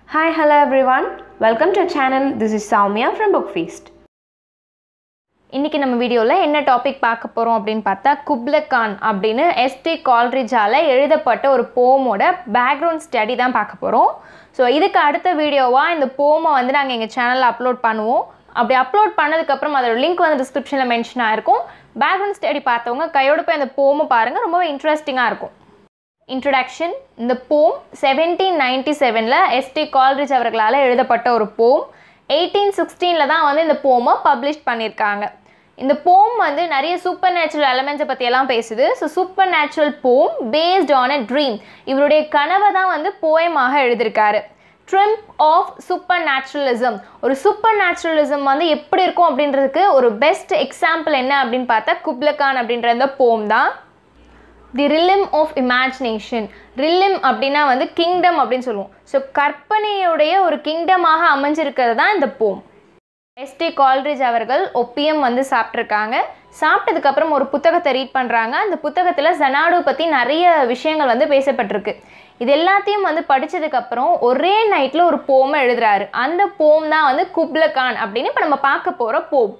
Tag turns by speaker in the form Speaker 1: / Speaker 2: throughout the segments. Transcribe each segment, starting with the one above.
Speaker 1: Hi, hello everyone. Welcome to our channel. This is Soumya from Book Feast. இன்றைக்கி நம்ம வீடியோவில் என்ன topic பார்க்க போகிறோம் அப்படின்னு பார்த்தா குப்லகான் அப்படின்னு எஸ்டி கால்ரிஜால் எழுதப்பட்ட ஒரு போமோட பேக்ரவுண்ட் ஸ்டடி தான் பார்க்க போகிறோம் ஸோ இதுக்கு அடுத்த வீடியோவாக இந்த போமை வந்து நாங்கள் எங்கள் சேனலில் அப்லோட் பண்ணுவோம் அப்படி அப்லோட் பண்ணதுக்கப்புறம் அதோட லிங்க் வந்து டிஸ்கிரிப்ஷனில் மென்ஷன் ஆயிருக்கும் பேக்ரவுண்ட் ஸ்டடி பார்த்தவங்க கையோட போய் அந்த போமை பாருங்கள் ரொம்ப இன்ட்ரெஸ்டிங்காக இருக்கும் இன்ட்ரடக்ஷன் இந்த போம் செவன்டீன் நைன்டி செவனில் எஸ்டி கால்ரிஜ் அவர்களால் எழுதப்பட்ட ஒரு போம் எயிட்டீன் சிக்ஸ்டீனில் தான் வந்து இந்த போமை பப்ளிஷ் பண்ணியிருக்காங்க இந்த போம் வந்து நிறைய சூப்பர் நேச்சுரல் எலமெண்ட்ஸை பற்றியெல்லாம் பேசுது so supernatural poem based on a dream இவருடைய கனவை தான் வந்து போயமாக எழுதியிருக்காரு ட்ரிம்ப் ஆஃப் சூப்பர் நேச்சுரலிசம் ஒரு சூப்பர் நேச்சுரலிசம் வந்து எப்படி இருக்கும் அப்படின்றதுக்கு ஒரு பெஸ்ட் எக்ஸாம்பிள் என்ன அப்படின்னு பார்த்தா குப்லகான் அப்படின்ற இந்த போம் தான் தி ரிலிம் ஆஃப் இமேஜினேஷன் ரிலிம் அப்படின்னா வந்து கிங்டம் அப்படின்னு சொல்லுவோம் ஸோ கற்பனையுடைய ஒரு கிங்டமாக அமைஞ்சிருக்கிறது தான் இந்த போம் எஸ்டி கால்ரிஜ் அவர்கள் ஒப்பியம் வந்து சாப்பிட்ருக்காங்க சாப்பிட்டதுக்கப்புறம் ஒரு புத்தகத்தை ரீட் பண்ணுறாங்க அந்த புத்தகத்தில் ஜனாடு பற்றி நிறைய விஷயங்கள் வந்து பேசப்பட்டிருக்கு இது எல்லாத்தையும் வந்து படித்ததுக்கப்புறம் ஒரே நைட்டில் ஒரு போமை எழுதுறாரு அந்த போம் தான் வந்து குப்லகான் அப்படின்னு இப்போ நம்ம பார்க்க போகிற போம்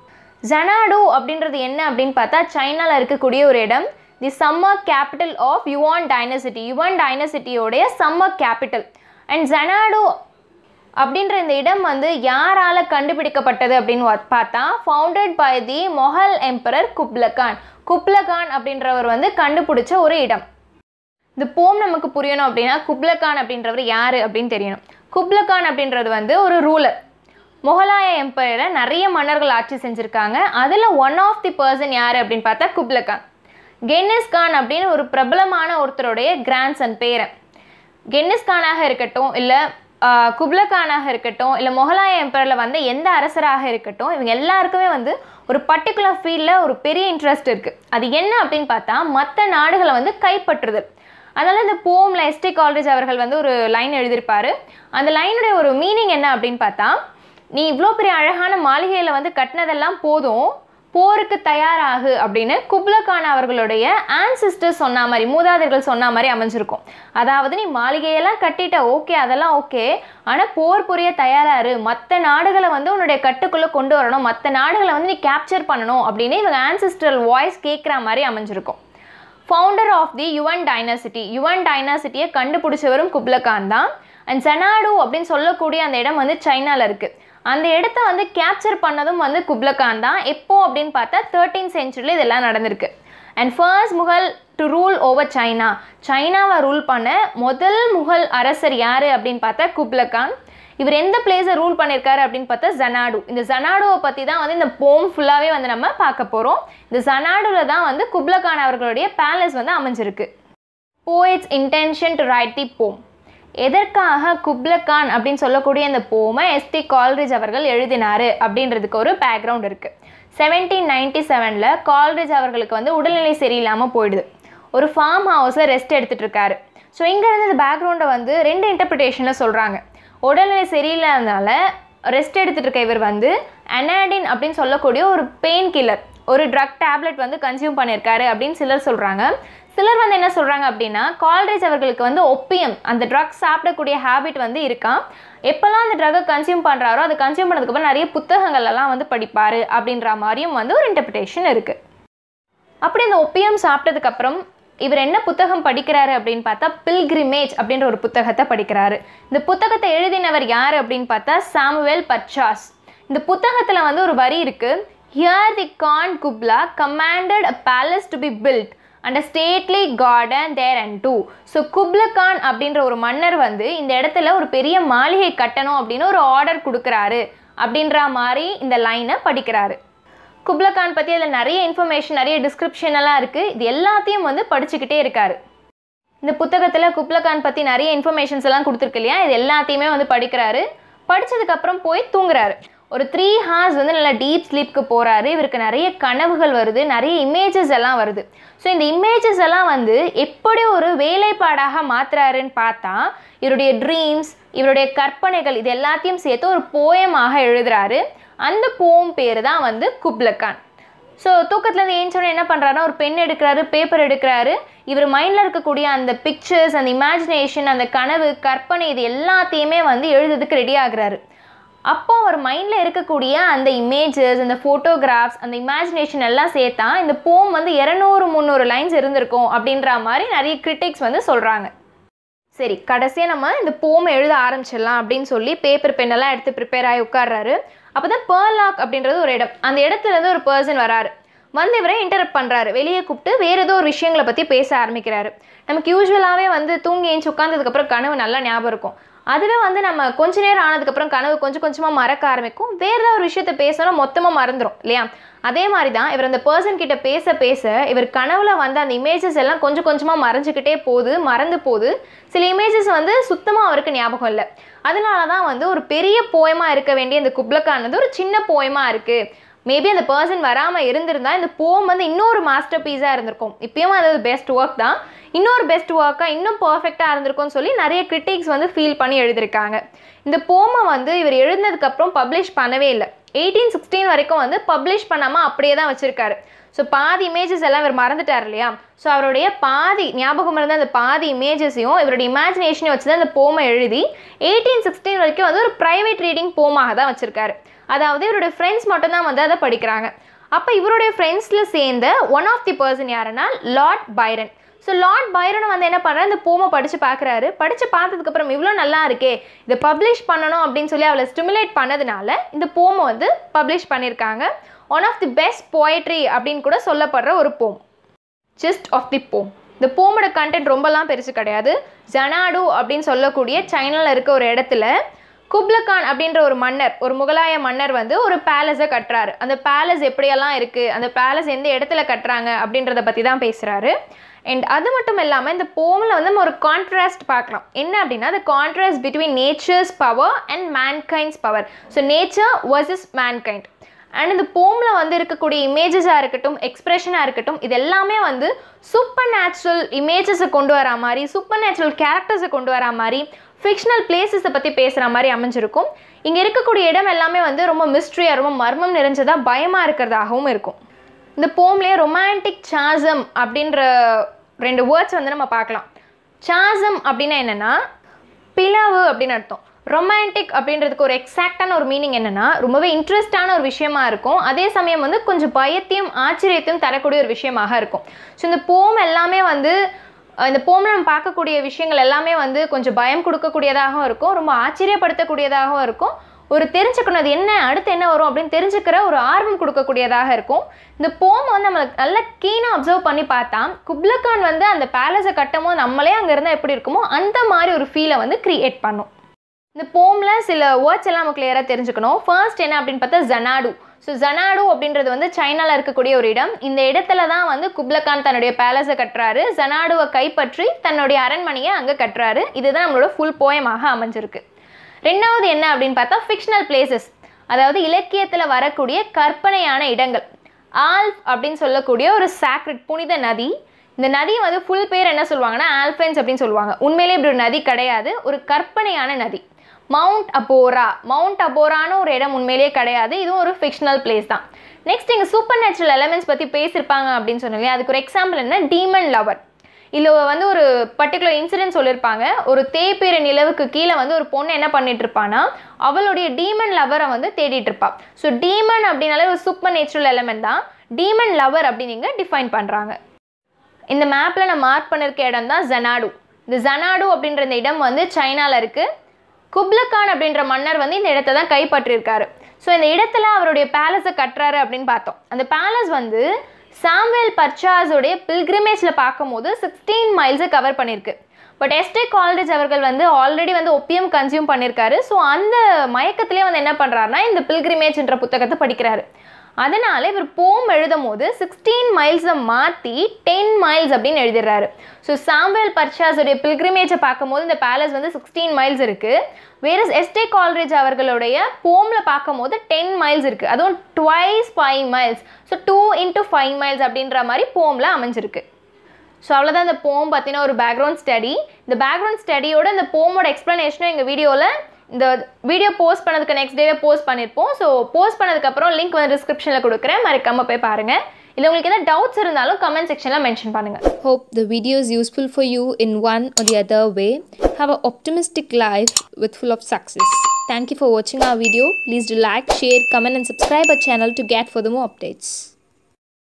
Speaker 1: ஜனாடு அப்படின்றது என்ன அப்படின்னு பார்த்தா சைனாவில் இருக்கக்கூடிய ஒரு இடம் the summer capital of Yuan dynasty Yuan டைனசிட்டியோடைய சம்மர் கேபிட்டல் அண்ட் ஜனாடு அப்படின்ற இந்த இடம் வந்து யாரால் கண்டுபிடிக்கப்பட்டது அப்படின்னு பார்த்தா founded by the Mughal emperor Kublai Khan Kublai Khan அப்படின்றவர் வந்து கண்டுபிடிச்ச ஒரு இடம் இந்த போம் நமக்கு புரியணும் அப்படின்னா குப்லகான் அப்படின்றவர் யார் அப்படின்னு தெரியணும் குப்லகான் அப்படின்றது வந்து ஒரு ரூலர் முகலாய எம்பையரை நிறைய மன்னர்கள் ஆட்சி செஞ்சுருக்காங்க அதில் ஒன் ஆஃப் தி பர்சன் யார் அப்படின்னு பார்த்தா குப்லகான் கென்னிஸ் கான் அப்படின்னு ஒரு பிரபலமான ஒருத்தருடைய கிராண்ட்சன் பேரன் கென்னிஸ் கானாக இருக்கட்டும் இல்லை குப்லகானாக இருக்கட்டும் இல்லை முகலாய எம்பரில் வந்து எந்த அரசராக இருக்கட்டும் இவங்க எல்லாருக்குமே வந்து ஒரு பர்டிகுலர் ஃபீல்டில் ஒரு பெரிய இன்ட்ரெஸ்ட் இருக்குது அது என்ன அப்படின்னு பார்த்தா மற்ற நாடுகளை வந்து கைப்பற்றுது அதனால் இந்த போமில் எஸ்டி கால்ரேஜ் அவர்கள் வந்து ஒரு லைன் எழுதியிருப்பார் அந்த லைனுடைய ஒரு மீனிங் என்ன அப்படின்னு பார்த்தா நீ இவ்வளோ பெரிய அழகான மாளிகையில் வந்து கட்டினதெல்லாம் போதும் போருக்கு தயாராகு அப்படின்னு குப்லகான் அவர்களுடைய ஆன்சிஸ்டர் சொன்ன மாதிரி மூதாதையர்கள் சொன்ன மாதிரி அமைஞ்சிருக்கும் அதாவது நீ மாளிகையெல்லாம் கட்டிட்ட ஓகே அதெல்லாம் ஓகே ஆனால் போர் புரிய தயாராரு மற்ற நாடுகளை வந்து உன்னுடைய கட்டுக்குள்ளே கொண்டு வரணும் மற்ற நாடுகளை வந்து நீ கேப்சர் பண்ணணும் அப்படின்னு இவங்க ஆன்சிஸ்டரல் வாய்ஸ் கேட்குற மாதிரி அமைஞ்சிருக்கும் founder of the Yuan dynasty Yuan டைனாசிட்டியை கண்டுபிடிச்சவரும் குப்லகான் தான் அண்ட் செனாடு அப்படின்னு சொல்லக்கூடிய அந்த இடம் வந்து சைனாவில் இருக்குது அந்த இடத்த வந்து கேப்சர் பண்ணதும் வந்து குப்லகான் தான் எப்போ அப்படின்னு பார்த்தா தேர்ட்டீன் சென்ச்சுரியில் இதெல்லாம் நடந்திருக்கு and first Mughal to rule over China சைனாவை ரூல் பண்ண முதல் முகல் அரசர் யார் அப்படின்னு பார்த்தா குப்லகான் இவர் எந்த பிளேஸை ரூல் பண்ணியிருக்காரு அப்படின்னு பார்த்தா ஜனாடு இந்த ஜனாடுவை பற்றி தான் வந்து இந்த போம் ஃபுல்லாகவே வந்து நம்ம பார்க்க போகிறோம் இந்த ஜனாடுவில் தான் வந்து குப்லகான் அவர்களுடைய பேலஸ் வந்து அமைஞ்சிருக்கு poet's intention to write the poem எதற்காக குப்லகான் அப்படின்னு சொல்லக்கூடிய இந்த போமை எஸ்டி கால்ரிஜ் அவர்கள் எழுதினார் அப்படின்றதுக்கு ஒரு பேக்ரவுண்ட் இருக்குது செவன்டீன் நைன்டி செவனில் கால்ரிஜ் அவர்களுக்கு வந்து உடல்நிலை சரியில்லாமல் போயிடுது ஒரு ஃபார்ம் ஹவுஸில் ரெஸ்ட் எடுத்துகிட்டு இருக்காரு ஸோ இங்கேருந்து இந்த பேக்ரவுண்டை வந்து ரெண்டு இன்டர்பிரிட்டேஷனில் சொல்கிறாங்க உடல்நிலை சரியில்லாதனால ரெஸ்ட் எடுத்துகிட்டு இருக்க இவர் வந்து அனாடின் அப்படின்னு சொல்லக்கூடிய ஒரு பெயின் கில்லர் ஒரு ட்ரக் டேப்லெட் வந்து கன்சியூம் பண்ணியிருக்காரு அப்படின்னு சிலர் சொல்கிறாங்க சிலர் வந்து என்ன சொல்கிறாங்க அப்படின்னா கால்ரேஜ் அவர்களுக்கு வந்து ஒப்பியம் அந்த ட்ரக் சாப்பிடக்கூடிய ஹேபிட் வந்து இருக்கான் எப்போல்லாம் அந்த ட்ரக்கை கன்சியூம் பண்ணுறாரோ அதை கன்சியூம் பண்ணதுக்கப்புறம் நிறைய புத்தகங்கள் எல்லாம் வந்து படிப்பார் அப்படின்ற மாதிரியும் வந்து ஒரு இன்டர்பிரிட்டேஷன் இருக்குது அப்படி இந்த ஒப்பியம் சாப்பிட்டதுக்கப்புறம் இவர் என்ன புத்தகம் படிக்கிறாரு அப்படின்னு பார்த்தா பில்கிரிமேஜ் அப்படின்ற ஒரு புத்தகத்தை படிக்கிறாரு இந்த புத்தகத்தை எழுதினவர் யார் அப்படின்னு பார்த்தா சாமுவேல் பர்ச்சாஸ் இந்த புத்தகத்தில் வந்து ஒரு வரி இருக்குது here the Khan Kubla commanded a palace to be built and stately garden there and too so Kublai Khan அப்படின்ற ஒரு மன்னர் வந்து இந்த இடத்துல ஒரு பெரிய மாளிகை கட்டணும் அப்படின்னு ஒரு ஆர்டர் கொடுக்குறாரு அப்படின்ற மாதிரி இந்த லைனை படிக்கிறாரு குப்லகான் பற்றி அதில் நிறைய இன்ஃபர்மேஷன் நிறைய டிஸ்கிரிப்ஷன் எல்லாம் இருக்குது இது எல்லாத்தையும் வந்து படிச்சுக்கிட்டே இருக்காரு இந்த புத்தகத்தில் குப்லகான் பற்றி நிறைய இன்ஃபர்மேஷன்ஸ் எல்லாம் கொடுத்துருக்கு இல்லையா இது எல்லாத்தையுமே வந்து படிக்கிறாரு படித்ததுக்கப்புறம் போய் தூங்குறாரு ஒரு த்ரீ ஹார்ஸ் வந்து நல்லா டீப் ஸ்லீப்க்கு போகிறாரு இவருக்கு நிறைய கனவுகள் வருது நிறைய இமேஜஸ் எல்லாம் வருது ஸோ இந்த இமேஜஸ் எல்லாம் வந்து எப்படி ஒரு வேலைப்பாடாக மாற்றுறாருன்னு பார்த்தா இவருடைய ட்ரீம்ஸ் இவருடைய கற்பனைகள் இது எல்லாத்தையும் சேர்த்து ஒரு போயமாக எழுதுறாரு அந்த போம் பேர் தான் வந்து குப்லகான் ஸோ தூக்கத்துலேருந்து ஏஞ்சோடனே என்ன பண்ணுறாருன்னா ஒரு பென் எடுக்கிறாரு பேப்பர் எடுக்கிறாரு இவர் மைண்டில் இருக்கக்கூடிய அந்த பிக்சர்ஸ் அந்த இமேஜினேஷன் அந்த கனவு கற்பனை இது எல்லாத்தையுமே வந்து எழுதுறதுக்கு ரெடி ஆகுறாரு அப்போ அவர் மைண்டில் இருக்கக்கூடிய அந்த இமேஜஸ் அந்த ஃபோட்டோகிராஃப்ஸ் அந்த இமேஜினேஷன் எல்லாம் சேர்த்தா இந்த போம் வந்து இரநூறு முந்நூறு லைன்ஸ் இருந்திருக்கும் அப்படின்ற மாதிரி நிறைய கிரிட்டிக்ஸ் வந்து சொல்கிறாங்க சரி கடைசியாக நம்ம இந்த போம் எழுத ஆரம்பிச்சிடலாம் அப்படின்னு சொல்லி பேப்பர் பெண்ணெல்லாம் எடுத்து ப்ரிப்பேர் ஆகி உட்கார்றாரு அப்போ தான் பேர்லாக் அப்படின்றது ஒரு இடம் அந்த இடத்துலேருந்து ஒரு பர்சன் வராரு வந்து இவரை இன்டரப்ட் பண்ணுறாரு வெளியே கூப்பிட்டு வேறு ஏதோ ஒரு விஷயங்களை பற்றி பேச ஆரம்பிக்கிறாரு நமக்கு யூஸ்வலாகவே வந்து தூங்கி ஏஞ்சி உட்காந்ததுக்கப்புறம் கனவு நல்லா ஞாபகம் இருக்கும் அதுவே வந்து நம்ம கொஞ்ச நேரம் ஆனதுக்கப்புறம் கனவு கொஞ்சம் கொஞ்சமாக மறக்க ஆரம்பிக்கும் வேறு ஏதாவது ஒரு விஷயத்த பேசணும் மொத்தமாக மறந்துடும் இல்லையா அதே மாதிரி தான் இவர் அந்த பர்சன் கிட்ட பேச பேச இவர் கனவுல வந்த அந்த இமேஜஸ் எல்லாம் கொஞ்சம் கொஞ்சமாக மறைஞ்சிக்கிட்டே போகுது மறந்து போகுது சில இமேஜஸ் வந்து சுத்தமாக அவருக்கு ஞாபகம் இல்லை அதனால தான் வந்து ஒரு பெரிய போயமாக இருக்க வேண்டிய இந்த குப்லக்கானது ஒரு சின்ன போயமாக இருக்குது மேபி அந்த பர்சன் வராமல் இருந்திருந்தா இந்த போம் வந்து இன்னொரு மாஸ்டர் பீஸாக இருந்திருக்கும் இப்பயும் அது பெஸ்ட் ஒர்க் தான் இன்னொரு பெஸ்ட் ஒர்க்காக இன்னும் பர்ஃபெக்டாக இருந்திருக்கும்னு சொல்லி நிறைய கிரிட்டிக்ஸ் வந்து ஃபீல் பண்ணி எழுதியிருக்காங்க இந்த போமை வந்து இவர் எழுதினதுக்கப்புறம் பப்ளிஷ் பண்ணவே இல்லை எயிட்டீன் சிக்ஸ்டீன் வரைக்கும் வந்து பப்ளிஷ் பண்ணாமல் அப்படியே தான் வச்சுருக்காரு ஸோ பாதி இமேஜஸ் எல்லாம் இவர் மறந்துட்டார் இல்லையா ஸோ அவருடைய பாதி ஞாபகம் இருந்த அந்த பாதி இமேஜஸையும் இவருடைய இமேஜினேஷனை வச்சு தான் அந்த போமை எழுதி எயிட்டீன் சிக்ஸ்டீன் வரைக்கும் வந்து ஒரு ப்ரைவேட் ரீடிங் போமாக தான் வச்சுருக்காரு அதாவது இவருடைய ஃப்ரெண்ட்ஸ் மட்டும்தான் வந்து அதை படிக்கிறாங்க அப்போ இவருடைய ஃப்ரெண்ட்ஸில் சேர்ந்த ஒன் ஆஃப் தி பர்சன் யாருன்னா Lord Byron so Lord Byron வந்து என்ன பண்ணுறாரு இந்த போமை படித்து பார்க்குறாரு படித்து பார்த்ததுக்கப்புறம் இவ்வளோ நல்லா இருக்கே இதை பப்ளிஷ் பண்ணணும் அப்படின்னு சொல்லி அவளை ஸ்டிமுலேட் பண்ணதுனால இந்த போமை வந்து பப்ளிஷ் பண்ணியிருக்காங்க one of the best poetry அப்படின்னு கூட சொல்லப்படுற ஒரு போம் ஜஸ்ட் ஆஃப் தி போம் இந்த போமோட கண்டென்ட் ரொம்பலாம் பெருசு கிடையாது ஜனாடு அப்படின்னு சொல்லக்கூடிய சைனாவில் இருக்க ஒரு இடத்துல குப்லகான் அப்படின்ற ஒரு மன்னர் ஒரு முகலாய மன்னர் வந்து ஒரு பேலஸை கட்டுறாரு அந்த பேலஸ் எப்படியெல்லாம் இருக்குது அந்த பேலஸ் எந்த இடத்துல கட்டுறாங்க அப்படின்றத பற்றி தான் பேசுகிறாரு அண்ட் அது மட்டும் இல்லாமல் இந்த போமில் வந்து நம்ம ஒரு கான்ட்ராஸ்ட் பார்க்கலாம் என்ன அப்படின்னா the contrast between nature's power and mankind's power so nature versus mankind and இந்த போமில் வந்து இருக்கக்கூடிய இமேஜஸாக இருக்கட்டும் எக்ஸ்பிரஷனாக இருக்கட்டும் இது எல்லாமே வந்து சூப்பர் நேச்சுரல் இமேஜஸை கொண்டு வரா மாதிரி சூப்பர் நேச்சுரல் கேரக்டர்ஸை கொண்டு வரா மாதிரி ஃபிக்ஷனல் பிளேசஸை பற்றி பேசுகிற மாதிரி அமைஞ்சிருக்கும் இங்கே இருக்கக்கூடிய இடம் எல்லாமே வந்து ரொம்ப மிஸ்ட்ரியாக ரொம்ப மர்மம் நிறைஞ்சதாக பயமாக இருக்கிறதாகவும் இருக்கும் இந்த போம்லேயே ரொமான்டிக் சாசம் அப்படின்ற ரெண்டு வேர்ட்ஸ் வந்து நம்ம பார்க்கலாம் சாசம் அப்படின்னா என்னென்னா பிளவு அப்படின்னு அர்த்தம் ரொமான்டிக் அப்படின்றதுக்கு ஒரு எக்ஸாக்டான ஒரு மீனிங் என்னென்னா ரொம்பவே இன்ட்ரெஸ்டான ஒரு விஷயமா இருக்கும் அதே சமயம் வந்து கொஞ்சம் பயத்தையும் ஆச்சரியத்தையும் தரக்கூடிய ஒரு விஷயமாக இருக்கும் ஸோ இந்த போம் எல்லாமே வந்து அஹ் இந்த போமில் நம்ம பார்க்கக்கூடிய விஷயங்கள் எல்லாமே வந்து கொஞ்சம் பயம் கொடுக்கக்கூடியதாகவும் இருக்கும் ரொம்ப ஆச்சரியப்படுத்தக்கூடியதாகவும் இருக்கும் ஒரு தெரிஞ்சுக்கணும் அது என்ன அடுத்து என்ன வரும் அப்படின்னு தெரிஞ்சுக்கிற ஒரு ஆர்வம் கொடுக்கக்கூடியதாக இருக்கும் இந்த போம் வந்து நம்மளுக்கு நல்லா கீனாக அப்சர்வ் பண்ணி பார்த்தா குப்லகான் வந்து அந்த பேலஸை கட்டும் போது நம்மளே அங்கே இருந்தால் எப்படி இருக்குமோ அந்த மாதிரி ஒரு ஃபீலை வந்து க்ரியேட் பண்ணும் இந்த போமில் சில வேர்ட்ஸ் எல்லாம் நம்ம கிளியராக தெரிஞ்சுக்கணும் ஃபர்ஸ்ட் என்ன அப்படின்னு பார்த்தா ஜனாடு ஸோ ஜனாடு அப்படின்றது வந்து சைனாவில் இருக்கக்கூடிய ஒரு இடம் இந்த இடத்துல தான் வந்து குப்லகான் தன்னுடைய பேலஸை கட்டுறாரு ஜனாடுவை கைப்பற்றி தன்னுடைய அரண்மனையை அங்கே கட்டுறாரு இதுதான் நம்மளோட ஃபுல் போயமாக அமைஞ்சிருக்கு ரெண்டாவது என்ன அப்படின்னு பார்த்தா ஃபிக்ஷனல் பிளேசஸ் அதாவது இலக்கியத்தில் வரக்கூடிய கற்பனையான இடங்கள் ஆல்ஃப் அப்படின்னு சொல்லக்கூடிய ஒரு சாக்ரெட் புனித நதி இந்த நதி வந்து ஃபுல் பேர் என்ன சொல்லுவாங்கன்னா ஆல்ஃபைன்ஸ் அப்படின்னு சொல்லுவாங்க உண்மையிலே இப்படி ஒரு நதி கிடையாது ஒரு கற்பனையான நதி மவுண்ட் அபோரா மவுண்ட் அபோரான்னு ஒரு இடம் உண்மையிலேயே கிடையாது இதுவும் ஒரு ஃபிக்ஷனல் பிளேஸ் தான் நெக்ஸ்ட் இங்கே சூப்பர் நேச்சுரல் எலமெண்ட்ஸ் பற்றி பேசியிருப்பாங்க அப்படின்னு சொன்னாலே அதுக்கு ஒரு எக்ஸாம்பிள் என்ன டீமன் லவர் இதில் வந்து ஒரு பர்டிகுலர் இன்சிடென்ட் சொல்லியிருப்பாங்க ஒரு தேய்பிற நிலவுக்கு கீழே வந்து ஒரு பொண்ணு என்ன பண்ணிட்டு இருப்பானா அவளுடைய டீமன் லவரை வந்து தேடிட்டு இருப்பா ஸோ டீமன் அப்படின்னாலே ஒரு சூப்பர் நேச்சுரல் எலமெண்ட் தான் டீமன் லவர் அப்படின்னு இங்கே டிஃபைன் பண்ணுறாங்க இந்த மேப்பில் நான் மார்க் பண்ணிருக்க இடம் தான் ஜனாடு இந்த ஜனாடு அப்படின்ற இந்த இடம் வந்து சைனாவில் இருக்குது குப்லகான் அப்படின்ற மன்னர் வந்து இந்த இடத்த தான் கைப்பற்றியிருக்காரு ஸோ இந்த இடத்துல அவருடைய பேலஸை கட்டுறாரு அப்படின்னு பார்த்தோம் அந்த பேலஸ் வந்து சாம்வேல் பர்ச்சாஸோடைய பில்கிரிமேஜில் பார்க்கும்போது சிக்ஸ்டீன் மைல்ஸை கவர் பண்ணியிருக்கு பட் எஸ்டே கால்ரேஜ் அவர்கள் வந்து ஆல்ரெடி வந்து ஒப்பியம் கன்சியூம் பண்ணியிருக்காரு ஸோ அந்த மயக்கத்திலே வந்து என்ன பண்ணுறாருனா இந்த பில்கிரிமேஜ்ன்ற புத்தகத்தை படிக்கிறாரு அதனால் இவர் போம் எழுதும் போது சிக்ஸ்டீன் மைல்ஸை மாற்றி டென் மைல்ஸ் அப்படின்னு எழுதிடுறாரு ஸோ சாம்வேல் பர்ச்சாஸுடைய பில்கிரிமேஜை பார்க்கும்போது இந்த பேலஸ் வந்து சிக்ஸ்டீன் மைல்ஸ் இருக்குது வேறு எஸ்டே கால்ரேஜ் அவர்களுடைய போமில் பார்க்கும்போது டென் மைல்ஸ் இருக்குது அதுவும் twice five miles so two into five miles அப்படின்ற மாதிரி போமில் அமைஞ்சிருக்கு ஸோ அவ்வளோதான் இந்த போம் பற்றின ஒரு பேக்ரவுண்ட் ஸ்டடி இந்த பேக்ரவுண்ட் ஸ்டடியோட இந்த போமோட எக்ஸ்ப்ளனேஷனும் எங்கள் வீடியோவில் இந்த வீடியோ போஸ்ட் பண்ணதுக்கு நெக்ஸ்ட் டேவே போஸ்ட் பண்ணியிருப்போம் ஸோ போஸ்ட் பண்ணதுக்கப்புறம் லிங்க் வந்து டிஸ்கிரிப்ஷனில் கொடுக்குறேன் மறக்காமல் போய் பாருங்கள் இல்லை உங்களுக்கு எதாவது டவுட்ஸ் இருந்தாலும் கமெண்ட் செக்ஷனில் மென்ஷன் பண்ணுங்கள்
Speaker 2: Hope the video is useful for you in one or the other way. Have an optimistic life with full of success. Thank you for watching our video. Please do like, share, comment and subscribe our channel to get further more updates.